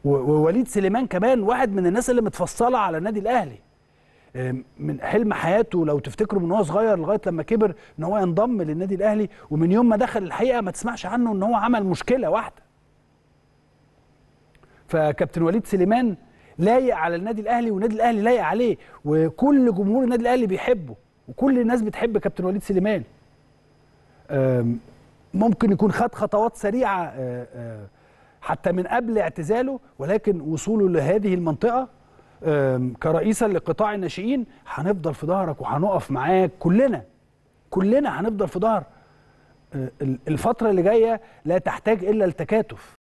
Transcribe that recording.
و- ووليد سليمان كمان واحد من الناس اللي متفصله على النادي الاهلي آم، من حلم حياته لو تفتكروا من هو صغير لغايه لما كبر ان هو ينضم للنادي الاهلي ومن يوم ما دخل الحقيقه ما تسمعش عنه ان هو عمل مشكله واحده فكابتن وليد سليمان لايق على النادي الاهلي والنادي الاهلي لايق عليه وكل جمهور النادي الاهلي بيحبه وكل الناس بتحب كابتن وليد سليمان آم، ممكن يكون خد خطوات سريعه آه، آه، حتى من قبل اعتزاله ولكن وصوله لهذه المنطقه آم، كرئيسا لقطاع الناشئين هنفضل في ظهرك وهنقف معاك كلنا كلنا هنفضل في ظهر آه، ال- الفتره اللي جايه لا تحتاج الا التكاتف